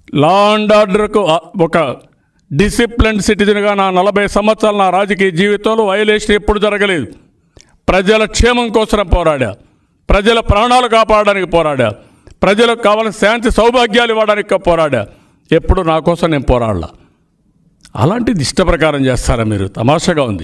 Law and ఆర్డర్కు ఆ- ఒక discipline సిటిజన్గా నా నలభై సంవత్సరాల నా రాజకీయ జీవితంలో వైలేషన్ ఎప్పుడు జరగలేదు ప్రజల క్షేమం కోసం పోరాడా ప్రజల ప్రాణాలు కాపాడడానికి పోరాడా ప్రజలకు కావాల్సిన శాంతి సౌభాగ్యాలు ఇవ్వడానికి పోరాడా ఎప్పుడు నా కోసం నేను పోరాడలా అలాంటిది ఇష్ట ప్రకారం చేస్తారా మీరు తమాషాగా ఉంది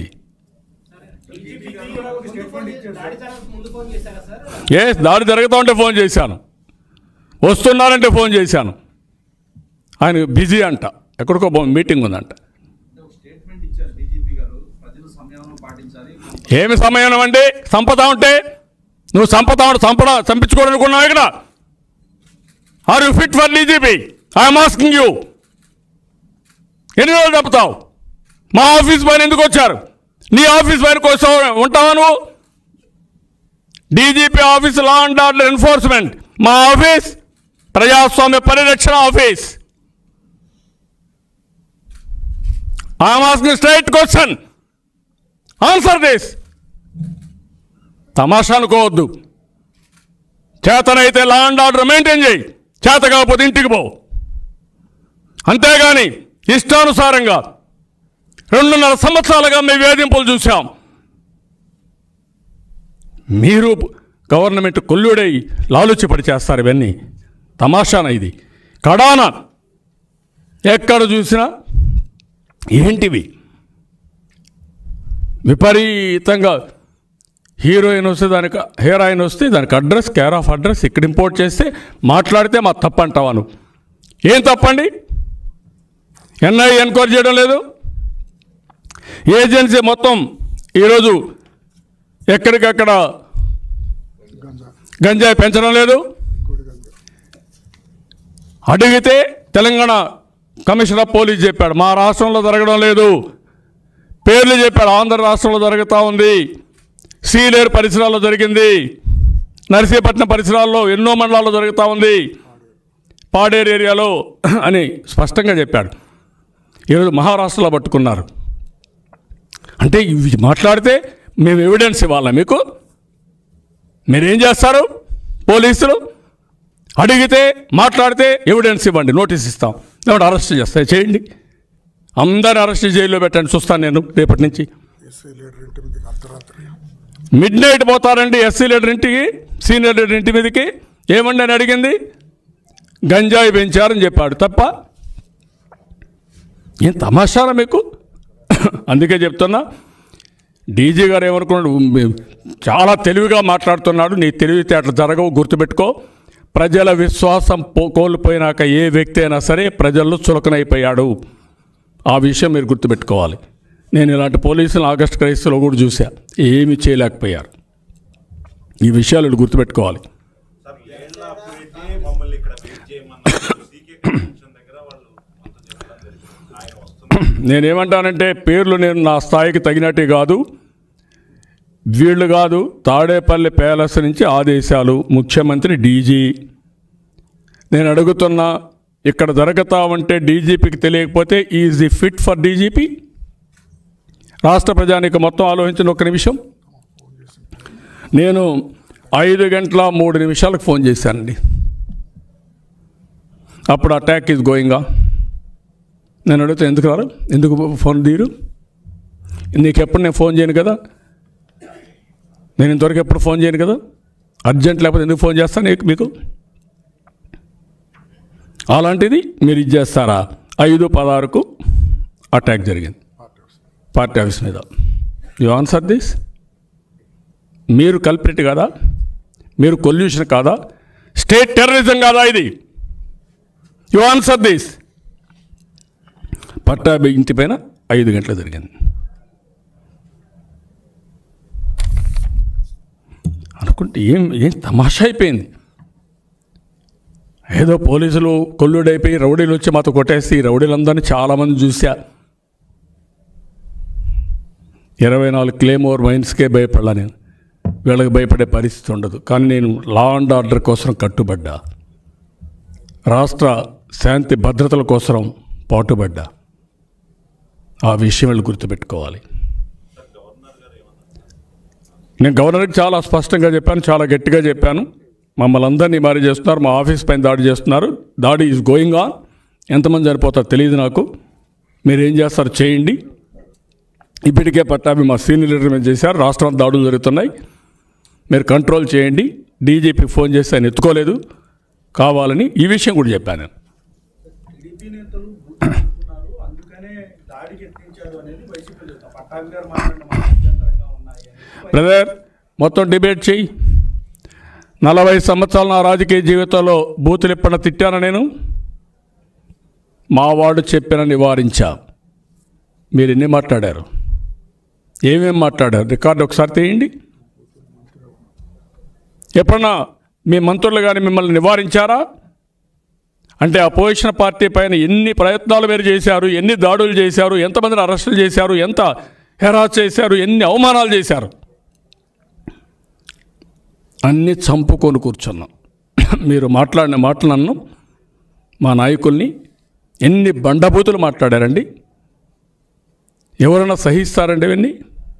ఏ దాడి జరుగుతూ ఉంటే ఫోన్ చేశాను వస్తున్నారంటే ఫోన్ చేశాను ఆయన బిజీ అంట ఎక్కడికో పో- మీటింగ్ ఉందంట ఒక స్టేట్మెంట్ ఇచ్చారు డీజీపీ గారు ప్రజలు సంయమనం పాటించాలి ఏమి సమయం అండి సంపద ఉంటే నువ్వు సంపద ఉంటే సంపద చంపించుకోవాలనుకున్నావు ఇక్కడ are you fit for DGP I'm asking you ఎన్ని రోజులు తప్పుతావు మా ఆఫీస్ పైన ఎందుకు వచ్చారు నీ ఆఫీస్ పైన కోసం ఉంటావా నువ్వు DGP office law and order enforcement మా ఆఫీస్ ప్రజాస్వామ్య పరిరక్షణ office I'm asking straight question answer this తమాషా అనుకోవద్దు చేతనైతే లా అండ్ ఆర్డర్ మెయింటైన్ చేయి చేత కాకపోతే ఇంటికి పో అంతేగాని ఇష్టానుసారంగా రెండున్నర సంవత్సరాలుగా మేము వేధింపులు చూసాం మీరు గవర్నమెంట్ కొల్లుడై లాలుచిపడి చేస్తారు ఇవన్నీ తమాషాన ఇది కడాన ఎక్కడ చూసినా ఏంటివి విపరీతంగా హీరోయిన్ వస్తే దానికి హీరోయిన్ వస్తే దానికి అడ్రస్ కేర్ ఆఫ్ అడ్రస్ ఇక్కడ ఇంపోర్ట్ చేస్తే మాట్లాడితే మా తప్పు అంటావా నువ్వు ఏం తప్పండి ఎన్ఐ ఎన్క్వైరీ చేయడం లేదు ఏజెన్సీ మొత్తం ఈరోజు ఎక్కడికక్కడ గంజాయి పెంచడం లేదు అడిగితే తెలంగాణ కమిషనర్ ఆఫ్ పోలీస్ చెప్పాడు మా రాష్ట్రంలో జరగడం లేదు పేర్లు చెప్పాడు ఆంధ్ర రాష్ట్రంలో జరుగుతూ ఉంది సీలేరు పరిసరాల్లో జరిగింది నర్సీపట్నం పరిసరాల్లో ఎన్నో మండలాల్లో జరుగుతూ ఉంది పాడేరు ఏరియాలో అని స్పష్టంగా చెప్పాడు ఈరోజు మహారాష్ట్రలో పట్టుకున్నారు అంటే ఇవి మాట్లాడితే మేము ఎవిడెన్స్ ఇవ్వాలా మీకు మీరేం చేస్తారు పోలీసులు అడిగితే మాట్లాడితే ఎవిడెన్స్ ఇవ్వండి నోటీస్ ఇస్తాం ఏమంటే అరెస్ట్ చేస్తాయి చేయండి అందరిని అరెస్ట్ జైల్లో పెట్టండి చూస్తాను నేను రేపటి నుంచి ఎస్ఐ లీడర్ ఇంటి మీదకి అర్ధరాత్రి మిడ్ నైట్ పోతారండి ఎస్సీ లీడర్ ఇంటికి సీనియర్ లీడర్ ఇంటి మీదకి ఏమండి అని అడిగింది గంజాయి పెంచారని చెప్పాడు తప్ప ఏం తమాషారా మీకు అందుకే చెప్తున్నా డీజీ గారు ఏమనుకున్నాడు మీ- చాలా తెలివిగా మాట్లాడుతున్నాడు నీ తెలివితేటలు జరగవు గుర్తుపెట్టుకో ప్రజల విశ్వాసం పో- కోల్పోయినాక ఏ వ్యక్తి అయినా సరే ప్రజల్లో చులకనైపోయాడు ఆ విషయం మీరు గుర్తుపెట్టుకోవాలి నేను ఇలాంటి పోలీసులు ఆగస్టు క్రైస్తులో కూడా చూసా ఏమీ చేయలేకపోయారు ఈ విషయాలు వీళ్ళు గుర్తుపెట్టుకోవాలి సార్ ఏళ్ళ పెట్టి మమ్మల్ని ఇక్కడ వెయిట్ చేయమన్నారు సీకే కన్వెన్షన్ దగ్గర వాళ్ళు అంత చెప్పడం జరిగింది ఆయన వస్తున్నారు నేనేమంటానంటే పేర్లు నేను నా స్థాయికి తగినట్టు కాదు వీళ్ళు కాదు తాడేపల్లి ప్యాలెస్ నుంచి ఆదేశాలు ముఖ్యమంత్రి డీజీ నేను అడుగుతున్నా ఇక్కడ జరుగుతా ఉంటే డీజీపీకి తెలియకపోతే is the fit for DGP రాష్ట్ర ప్రజానికి మొత్తం ఆలోచించిన ఒక నిమిషం నేను ఐదు గంటల మూడు నిమిషాలకు ఫోన్ చేశానండి అప్పుడు అటాక్ ఈజ్ గోయింగా నేను అడిగితే ఎందుకు రారు ఎందుకు ఫోన్ తీరు నీకు ఎప్పుడు నేను ఫోన్ చేయను కదా నేను ఇంతవరకు ఎప్పుడు ఫోన్ చేయను కదా అర్జెంట్ లేకపోతే ఎందుకు ఫోన్ చేస్తాను నీకు మీకు అలాంటిది మీరు ఇది చేస్తారా ఐదు పదహారుకు అటాక్ జరిగింది పార్టీ ఆఫీస్ మీద యు ఆన్సర్ దిస్ మీరు కల్ప్రిట్ కాదా మీరు కొల్యూషన్ కాదా స్టేట్ టెర్రరిజం కాదా ఇది యు ఆన్సర్ దిస్ పట్టాభి ఇంటి పైన ఐదు గంటలు జరిగింది అనుకుంటే ఏం ఏం తమాషా అయిపోయింది ఏదో పోలీసులు కొల్లుడైపోయి రౌడీలు వచ్చి మాతో కొట్టేసి ఈ రౌడీలందరినీ చాలామంది చూసా ఇరవై నాలుగు క్లేమోర్ మైన్స్కే భయపడలా నేను వీళ్ళకి భయపడే పరిస్థితి ఉండదు కానీ నేను లా అండ్ ఆర్డర్ కోసం కట్టుబడ్డా రాష్ట్ర శాంతి భద్రతల కోసం పాటుపడ్డా ఆ విషయం వీళ్ళు గుర్తుపెట్టుకోవాలి నేను గవర్నర్కి చాలా స్పష్టంగా చెప్పాను చాలా గట్టిగా చెప్పాను మమ్మల్ని అందరినీ మారి చేస్తున్నారు మా ఆఫీస్ పైన దాడి చేస్తున్నారు దాడి ఈజ్ గోయింగ్ ఆన్ ఎంతమంది చనిపోతారో తెలియదు నాకు మీరు ఏం చేస్తారో చేయండి ఇప్పటికే పట్టాభి మా సీనియర్ లీడర్ మీద చేశారు రాష్ట్రం దాడులు జరుగుతున్నాయి మీరు కంట్రోల్ చేయండి డీజీపీ ఫోన్ చేసి ఆయన ఎత్తుకోలేదు కావాలని ఈ విషయం కూడా చెప్పాను నేను టీడీపీ నేతలు బూతున్నారు అందుకనే దాడికి యత్నించారు అనేది వైసీపీ చెప్తారు పట్టాభి గారు మాట్లాడిన మాటలు అభ్యంతరంగా ఉన్నాయి అని బ్రదర్ మొత్తం డిబేట్ చెయ్యి నలభై సంవత్సరాల నా రాజకీయ జీవితంలో బూతులు ఎప్పుడన్నా తిట్టాను నేను మా వాడు చెప్పిన నివారించా మీరు ఎన్ని మాట్లాడారు ఏమేం మాట్లాడారు రికార్డు ఒకసారి తీయండి ఎప్పుడన్నా మీ మంత్రులు కానీ మిమ్మల్ని నివారించారా అంటే అపోజిషన్ పార్టీ పైన ఎన్ని ప్రయత్నాలు మీరు చేశారు ఎన్ని దాడులు చేశారు ఎంతమందిని అరెస్టులు చేశారు ఎంత హెరాస్ చేశారు ఎన్ని అవమానాలు చేశారు అన్నీ చంపుకొని కూర్చున్నాం మీరు మాట్లాడిన మాటలు నన్ను మా నాయకుల్ని ఎన్ని బండబూతులు మాట్లాడారండి ఎవరైనా సహిస్తారండి ఇవన్నీ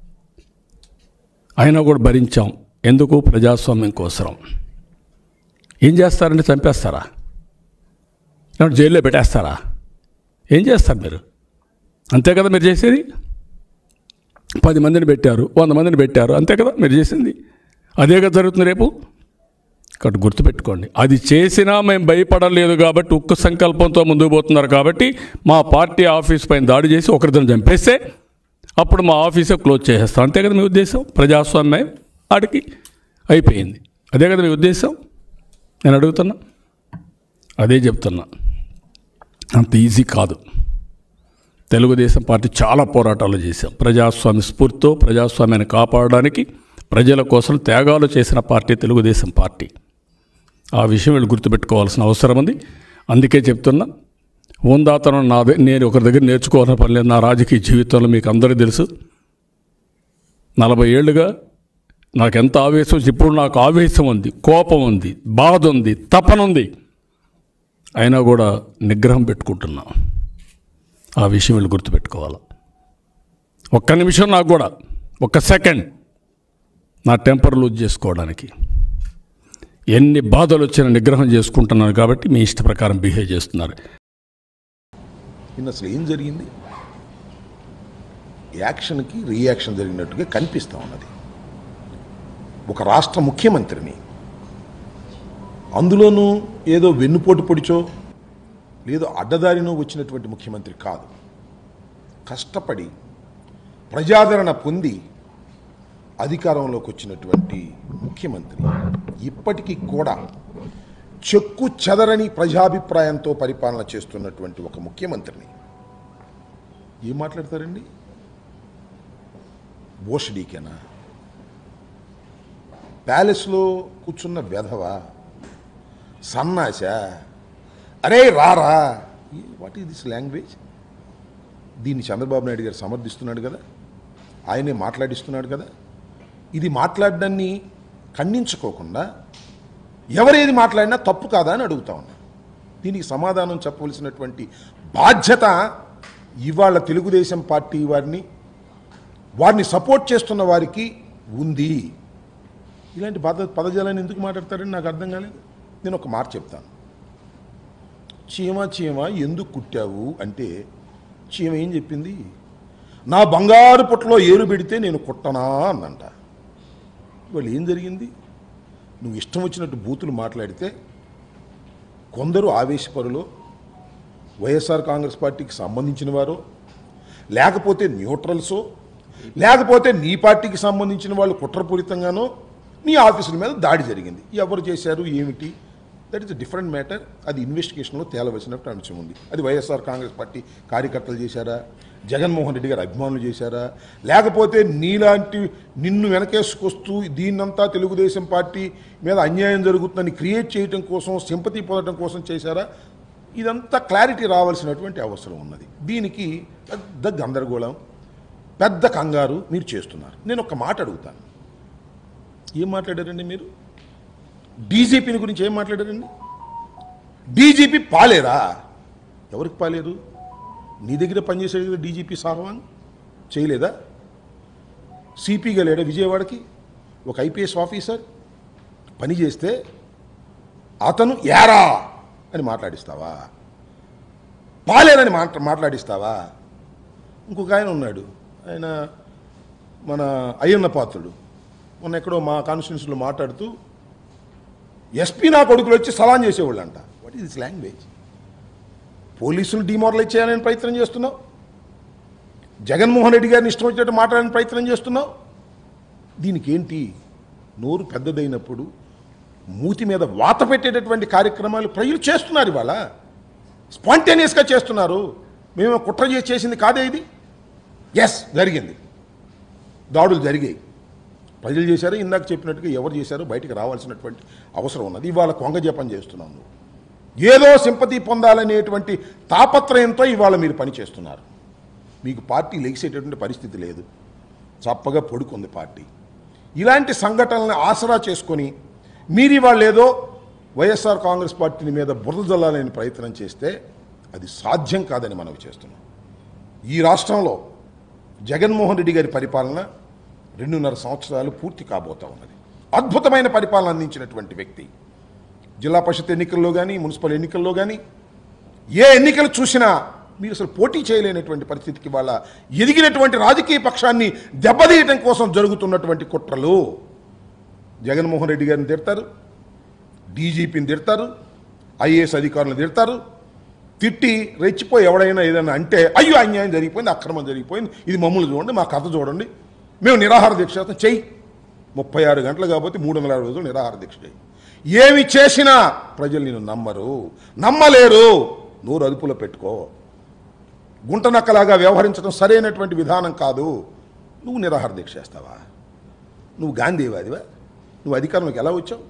అయినా కూడా భరించాం ఎందుకు ప్రజాస్వామ్యం కోసరం ఏం చేస్తారండి చంపేస్తారా లేదంటే జైల్లో పెట్టేస్తారా ఏం చేస్తారు మీరు అంతే కదా మీరు చేసేది పది మందిని పెట్టారు వంద మందిని పెట్టారు అంతే కదా మీరు చేసింది అదే కదా జరుగుతుంది రేపు కాబట్టి గుర్తుపెట్టుకోండి అది చేసినా మేము భయపడలేదు కాబట్టి ఉక్కు సంకల్పంతో ముందుకు పోతున్నారు కాబట్టి మా పార్టీ ఆఫీస్ పైన దాడి చేసి ఒకరిద్దరు చంపేస్తే అప్పుడు మా ఆఫీసే క్లోజ్ చేసేస్తాం అంతే కదా మీ ఉద్దేశం ప్రజాస్వామ్యం ఆడికి అయిపోయింది అదే కదా మీ ఉద్దేశం నేను అడుగుతున్నా అదే చెప్తున్నా అంత ఈజీ కాదు తెలుగుదేశం పార్టీ చాలా పోరాటాలు చేశాం ప్రజాస్వామ్య స్ఫూర్తితో ప్రజాస్వామ్యాన్ని కాపాడడానికి ప్రజల కోసం త్యాగాలు చేసిన పార్టీ తెలుగుదేశం పార్టీ ఆ విషయం వీళ్ళు గుర్తుపెట్టుకోవాల్సిన అవసరం ఉంది అందుకే చెప్తున్నా హోందాతనం నా ద- నేను ఒకరి దగ్గర నేర్చుకోవాల్సిన పని లేదు నా రాజకీయ జీవితంలో మీకు అందరికీ తెలుసు నలభై ఏళ్ళుగా నాకు ఎంత ఆవేశం వచ్చి ఇప్పుడు నాకు ఆవేశం ఉంది కోపం ఉంది బాధ ఉంది తపన ఉంది అయినా కూడా నిగ్రహం పెట్టుకుంటున్నా ఆ విషయం వీళ్ళు గుర్తుపెట్టుకోవాలి ఒక్క నిమిషం నాకు కూడా ఒక్క సెకండ్ నా టెంపర్ లూజ్ చేసుకోవడానికి ఎన్ని బాధలు వచ్చినా నిగ్రహం చేసుకుంటున్నాను కాబట్టి మీ ఇష్ట ప్రకారం బిహేవ్ చేస్తున్నారు నిన్న అసలు ఏం జరిగింది యాక్షన్కి రియాక్షన్ జరిగినట్టుగా కనిపిస్తూ ఉన్నది ఒక రాష్ట్ర ముఖ్యమంత్రిని అందులోనూ ఏదో వెన్నుపోటు పొడిచో లేదో అడ్డదారినో వచ్చినటువంటి ముఖ్యమంత్రి కాదు కష్టపడి ప్రజాదరణ పొంది అధికారంలోకి వచ్చినటువంటి ముఖ్యమంత్రి ఇప్పటికీ కూడా చెక్కు చెదరని ప్రజాభిప్రాయంతో పరిపాలన చేస్తున్నటువంటి ఒక ముఖ్యమంత్రిని ఏం మాట్లాడతారండి బోషడీకేనా ప్యాలెస్లో కూర్చున్న వెధవ సన్నాస అరే రారా వాట్ ఈస్ దిస్ లాంగ్వేజ్ దీన్ని చంద్రబాబు నాయుడు గారు సమర్థిస్తున్నాడు కదా ఆయనే మాట్లాడిస్తున్నాడు కదా ఇది మాట్లాడడాన్ని ఖండించుకోకుండా ఎవరేది మాట్లాడినా తప్పు కాదా అని అడుగుతా ఉన్నా దీనికి సమాధానం చెప్పవలసినటువంటి బాధ్యత ఇవాళ తెలుగుదేశం పార్టీ వారిని వారిని సపోర్ట్ చేస్తున్న వారికి ఉంది ఇలాంటి పద పదజాలాన్ని ఎందుకు మాట్లాడతారని నాకు అర్థం కాలేదు నేను ఒక మాట చెప్తాను చీమ చీమ ఎందుకు కుట్టావు అంటే చీమ ఏం చెప్పింది నా బంగారు పుట్టలో ఏరు పెడితే నేను కుట్టనా అందంట వాళ్ళు ఏం జరిగింది నువ్వు ఇష్టం వచ్చినట్టు బూతులు మాట్లాడితే కొందరు ఆవేశపరులు వైఎస్ఆర్ కాంగ్రెస్ పార్టీకి సంబంధించిన వారు లేకపోతే న్యూట్రల్సో లేకపోతే నీ పార్టీకి సంబంధించిన వాళ్ళు కుట్రపూరితంగానో నీ ఆఫీసుల మీద దాడి జరిగింది ఎవరు చేశారు ఏమిటి దట్ ఈస్ డిఫరెంట్ మ్యాటర్ అది ఇన్వెస్టిగేషన్లో తేలవలసినట్టు అంశం ఉంది అది వైఎస్ఆర్ కాంగ్రెస్ పార్టీ కార్యకర్తలు చేశారా జగన్మోహన్ రెడ్డి గారు అభిమానులు చేశారా లేకపోతే నీలాంటి నిన్ను వెనకేసుకొస్తూ దీన్నంతా తెలుగుదేశం పార్టీ మీద అన్యాయం జరుగుతుందని క్రియేట్ చేయడం కోసం సింపతి పొందడం కోసం చేశారా ఇదంతా క్లారిటీ రావాల్సినటువంటి అవసరం ఉన్నది దీనికి పెద్ద గందరగోళం పెద్ద కంగారు మీరు చేస్తున్నారు నేను ఒక మాట అడుగుతాను ఏం మాట్లాడారండి మీరు డీజీపీని గురించి ఏం మాట్లాడారండి డీజీపీ పాలేరా ఎవరికి పాలేరు నీ దగ్గర పనిచేసేది కదా డీజీపీ సార్వాన్ చేయలేదా సిపిగా లేడా విజయవాడకి ఒక ఐపీఎస్ ఆఫీసర్ పని చేస్తే అతను యారా అని మాట్లాడిస్తావా పాలేరని మాట మాట్లాడిస్తావా ఇంకొక ఆయన ఉన్నాడు ఆయన మన అయ్యన్న పాత్రుడు మొన్న ఎక్కడో మా కాన్స్టిట్యూన్సీలో మాట్లాడుతూ ఎస్పీ నా కొడుకులు వచ్చి సలాం చేసేవాళ్ళంట వాట్ ఈస్ దిస్ లాంగ్వేజ్ పోలీసులు డిమారలైజ్ చేయాలని ప్రయత్నం చేస్తున్నావు జగన్మోహన్ రెడ్డి గారిని ఇష్టం వచ్చినట్టు మాట్లాడాలని ప్రయత్నం చేస్తున్నావు దీనికి ఏంటి నోరు పెద్దదైనప్పుడు మూతి మీద వాత పెట్టేటటువంటి కార్యక్రమాలు ప్రజలు చేస్తున్నారు ఇవాళ స్పాంటేనియస్గా చేస్తున్నారు మేము కుట్ర చేసి చేసింది కాదే ఇది ఎస్ జరిగింది దాడులు జరిగాయి ప్రజలు చేశారు ఇందాక చెప్పినట్టుగా ఎవరు చేశారో బయటికి రావాల్సినటువంటి అవసరం ఉన్నది ఇవాళ కొంగ జపం చేస్తున్నాం నువ్వు ఏదో సింపతి పొందాలనేటువంటి తాపత్రయంతో ఇవాళ మీరు పనిచేస్తున్నారు మీకు పార్టీ లెగిసేటటువంటి పరిస్థితి లేదు చప్పగా పడుకుంది పార్టీ ఇలాంటి సంఘటనలను ఆసరా చేసుకొని మీరు ఇవాళ ఏదో వైఎస్ఆర్ కాంగ్రెస్ పార్టీని మీద బురద జల్లాలని ప్రయత్నం చేస్తే అది సాధ్యం కాదని మనవి చేస్తున్నాం ఈ రాష్ట్రంలో జగన్మోహన్ రెడ్డి గారి పరిపాలన రెండున్నర సంవత్సరాలు పూర్తి కాబోతా ఉన్నది అద్భుతమైన పరిపాలన అందించినటువంటి వ్యక్తి జిల్లా పరిషత్ ఎన్నికల్లో కానీ మున్సిపల్ ఎన్నికల్లో కానీ ఏ ఎన్నికలు చూసినా మీరు అసలు పోటీ చేయలేనటువంటి పరిస్థితికి వాళ్ళ ఎదిగినటువంటి రాజకీయ పక్షాన్ని దెబ్బతీయటం కోసం జరుగుతున్నటువంటి కుట్రలు జగన్మోహన్ రెడ్డి గారిని తిడతారు డీజీపీని తిడతారు ఐఏఎస్ అధికారులను తిడతారు తిట్టి రెచ్చిపోయి ఎవడైనా ఏదైనా అంటే అయ్యో అన్యాయం జరిగిపోయింది అక్రమం జరిగిపోయింది ఇది మమ్మల్ని చూడండి మా కథ చూడండి మేము నిరాహార దీక్ష చేస్తాం చెయ్యి ముప్పై ఆరు గంటలు కాబట్టి మూడు వందల అరవై రోజులు నిరాహార దీక్ష చేయి ఏమి చేసినా ప్రజలు నేను నమ్మరు నమ్మలేరు నోరు అదుపులో పెట్టుకో గుంటనక్కలాగా వ్యవహరించడం సరైనటువంటి విధానం కాదు నువ్వు నిరాహార దీక్ష చేస్తావా నువ్వు గాంధీవాదివా నువ్వు అధికారంలోకి ఎలా వచ్చావు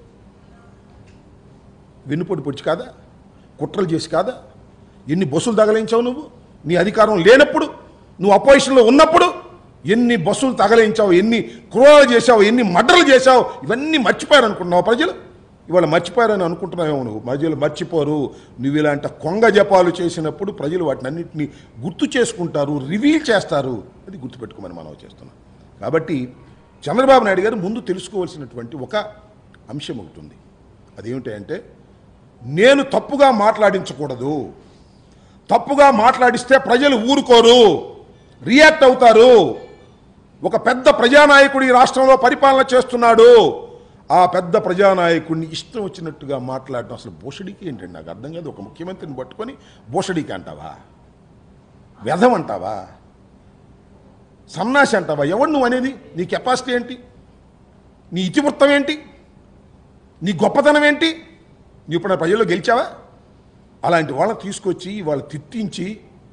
వెన్నుపోటు పొడిచి కాదా కుట్రలు చేసి కాదా ఎన్ని బస్సులు తగలించావు నువ్వు నీ అధికారం లేనప్పుడు నువ్వు అపోజిషన్లో ఉన్నప్పుడు ఎన్ని బస్సులు తగలించావు ఎన్ని క్రూరాలు చేశావు ఎన్ని మడ్రలు చేశావు ఇవన్నీ మర్చిపోయారు అనుకుంటున్నావు ప్రజలు ఇవాళ మర్చిపోయారని అనుకుంటున్నావేమో నువ్వు ప్రజలు మర్చిపోరు నువ్వు ఇలాంటి కొంగ జపాలు చేసినప్పుడు ప్రజలు వాటిని అన్నింటినీ గుర్తు చేసుకుంటారు రివీల్ చేస్తారు అది గుర్తుపెట్టుకోమని మనం చేస్తున్నాం కాబట్టి చంద్రబాబు నాయుడు గారు ముందు తెలుసుకోవాల్సినటువంటి ఒక అంశం ఒకటి ఉంది అదేమిటి అంటే నేను తప్పుగా మాట్లాడించకూడదు తప్పుగా మాట్లాడిస్తే ప్రజలు ఊరుకోరు రియాక్ట్ అవుతారు ఒక పెద్ద ప్రజానాయకుడు ఈ రాష్ట్రంలో పరిపాలన చేస్తున్నాడు ఆ పెద్ద ప్రజానాయకుడిని ఇష్టం వచ్చినట్టుగా మాట్లాడడం అసలు బోషడికి ఏంటండి నాకు అర్థం కాదు ఒక ముఖ్యమంత్రిని పట్టుకొని బోషడికి అంటావా వ్యధం అంటావా సన్నాసి అంటావా ఎవడు నువ్వు అనేది నీ కెపాసిటీ ఏంటి నీ ఇతివృత్తం ఏంటి నీ గొప్పతనం ఏంటి నువ్వు ఇప్పుడు ప్రజల్లో గెలిచావా అలాంటి వాళ్ళని తీసుకొచ్చి వాళ్ళు తిట్టించి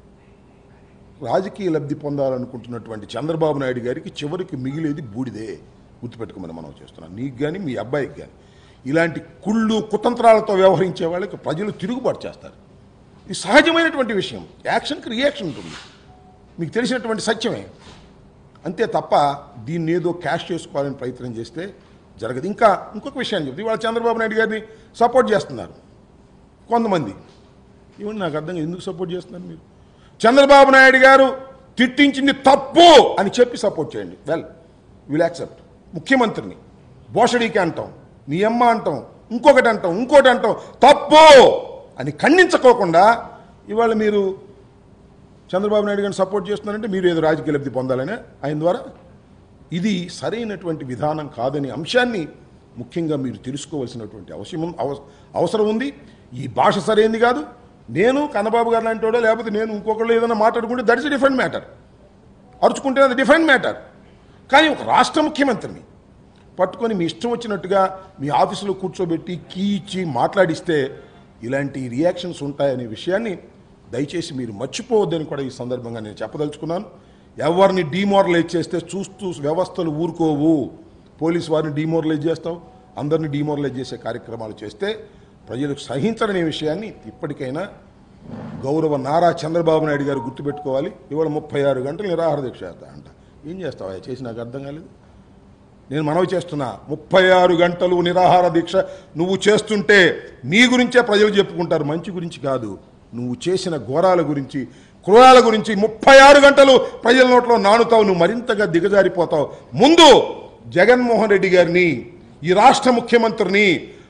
రాజకీయ లబ్ధి పొందాలనుకుంటున్నటువంటి చంద్రబాబు నాయుడు గారికి చివరికి మిగిలేది బూడిదే గుర్తుపెట్టుకోమని మనం చేస్తున్నాం నీకు కానీ మీ అబ్బాయికి కానీ ఇలాంటి కుళ్ళు కుతంత్రాలతో వ్యవహరించే వాళ్ళకి ప్రజలు తిరుగుబాటు చేస్తారు ఇది సహజమైనటువంటి విషయం యాక్షన్కి రియాక్షన్ ఉంటుంది మీకు తెలిసినటువంటి సత్యమే అంతే తప్ప దీన్ని ఏదో క్యాష్ చేసుకోవాలని ప్రయత్నం చేస్తే జరగదు ఇంకా ఇంకొక విషయాన్ని చెప్తే ఇవాళ చంద్రబాబు నాయుడు గారిని సపోర్ట్ చేస్తున్నారు కొంతమంది ఇవన్నీ నాకు అర్థం కాదు. ఎందుకు సపోర్ట్ చేస్తున్నారు మీరు చంద్రబాబు నాయుడు గారు తిట్టించింది తప్పు అని చెప్పి సపోర్ట్ చేయండి వెల్ విల్ యాక్సెప్ట్ ముఖ్యమంత్రిని బోషడీకి అంటాం మీ అమ్మ అంటాం ఇంకొకటి అంటాం ఇంకోటి అంటాం తప్పు అని ఖండించుకోకుండా ఇవాళ మీరు చంద్రబాబు నాయుడు గారిని సపోర్ట్ చేస్తున్నారంటే మీరు ఏదో రాజకీయ లబ్ధి పొందాలనే ఆయన ద్వారా ఇది సరైనటువంటి విధానం కాదని అంశాన్ని ముఖ్యంగా మీరు తెలుసుకోవాల్సినటువంటి అవసరం అవ- అవసరం ఉంది ఈ భాష సరైనది కాదు నేను కన్నబాబు గారు లాంటి వాడో లేకపోతే నేను ఇంకొకళ్ళు ఏదైనా మాట్లాడుకుంటే దట్స్ డిఫరెంట్ మ్యాటర్ అరుచుకుంటే అది డిఫరెంట్ మ్యాటర్ కానీ ఒక రాష్ట్ర ముఖ్యమంత్రిని పట్టుకొని మీ ఇష్టం వచ్చినట్టుగా మీ ఆఫీసులో కూర్చోబెట్టి కీ ఇచ్చి మాట్లాడిస్తే ఇలాంటి రియాక్షన్స్ ఉంటాయనే విషయాన్ని దయచేసి మీరు మర్చిపోవద్దని కూడా ఈ సందర్భంగా నేను చెప్పదలుచుకున్నాను ఎవరిని డీమోరలైజ్ చేస్తే చూస్తూ వ్యవస్థలు ఊరుకోవు పోలీస్ వారిని డీమోరలైజ్ చేస్తాం అందరిని డీమోరలైజ్ చేసే కార్యక్రమాలు చేస్తే ప్రజలకు సహించడనే విషయాన్ని ఇప్పటికైనా గౌరవ నారా చంద్రబాబు నాయుడు గారు గుర్తుపెట్టుకోవాలి ఇవాళ ముప్పై ఆరు గంటలు నిరాహార దీక్ష చేస్తా అంట ఏం చేస్తావా చేసి నాకు అర్థం కాలేదు నేను మనవి చేస్తున్నా ముప్పై ఆరు గంటలు నిరాహార దీక్ష నువ్వు చేస్తుంటే నీ గురించే ప్రజలు చెప్పుకుంటారు మంచి గురించి కాదు నువ్వు చేసిన ఘోరాల గురించి క్రూరాల గురించి ముప్పై ఆరు గంటలు ప్రజల నోట్లో నానుతావు నువ్వు మరింతగా దిగజారిపోతావు ముందు జగన్మోహన్ రెడ్డి గారిని ఈ రాష్ట్ర ముఖ్యమంత్రిని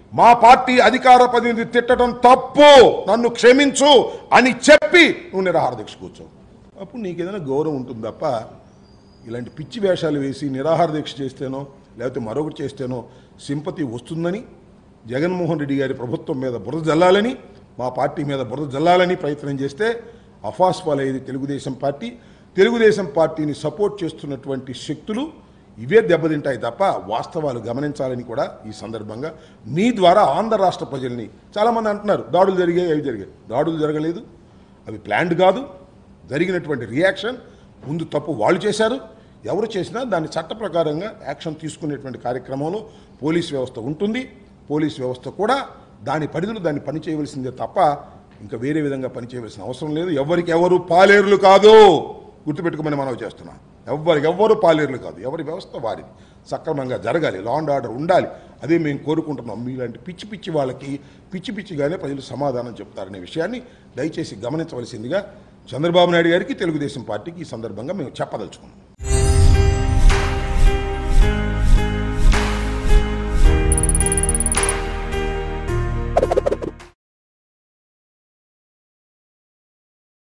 మా పార్టీ అధికార ప్రతినిధి తిట్టడం తప్పు నన్ను క్షమించు అని చెప్పి నువ్వు నిరాహార దీక్ష కూర్చో అప్పుడు నీకు ఏదైనా గౌరవం ఉంటుంది తప్ప ఇలాంటి పిచ్చి వేషాలు వేసి నిరాహార దీక్ష చేస్తేనో లేకపోతే మరొకటి చేస్తేనో సింపతి వస్తుందని జగన్మోహన్ రెడ్డి గారి ప్రభుత్వం మీద బురద జల్లాలని మా పార్టీ మీద బురద జల్లాలని ప్రయత్నం చేస్తే అఫాస్ఫాల్ అయ్యేది తెలుగుదేశం పార్టీ తెలుగుదేశం పార్టీని సపోర్ట్ చేస్తున్నటువంటి శక్తులు ఇవే దెబ్బతింటాయి తప్ప వాస్తవాలు గమనించాలని కూడా ఈ సందర్భంగా మీ ద్వారా ఆంధ్ర రాష్ట్ర ప్రజల్ని చాలామంది అంటున్నారు దాడులు జరిగాయి అవి జరిగాయి దాడులు జరగలేదు అవి ప్లాన్డ్ కాదు జరిగినటువంటి రియాక్షన్ ముందు తప్పు వాళ్ళు చేశారు ఎవరు చేసినా దాన్ని చట్ట ప్రకారంగా యాక్షన్ తీసుకునేటువంటి కార్యక్రమంలో పోలీస్ వ్యవస్థ ఉంటుంది పోలీస్ వ్యవస్థ కూడా దాని పరిధిలో దాన్ని పని చేయవలసిందే తప్ప ఇంకా వేరే విధంగా పని చేయవలసిన అవసరం లేదు ఎవరికి ఎవరు పాలేరులు కాదు గుర్తుపెట్టుకోమని మనం చేస్తున్నాం ఎవ్వరికి ఎవ్వరు పాలేరులు కాదు ఎవరి వ్యవస్థ వారిది సక్రమంగా జరగాలి లా అండ్ ఆర్డర్ ఉండాలి అదే మేము కోరుకుంటున్నాం మీలాంటి పిచ్చి పిచ్చి వాళ్ళకి పిచ్చి పిచ్చిగానే ప్రజలు సమాధానం చెప్తారనే విషయాన్ని దయచేసి గమనించవలసిందిగా చంద్రబాబు నాయుడు గారికి తెలుగుదేశం పార్టీకి ఈ సందర్భంగా మేము చెప్పదలుచుకున్నాం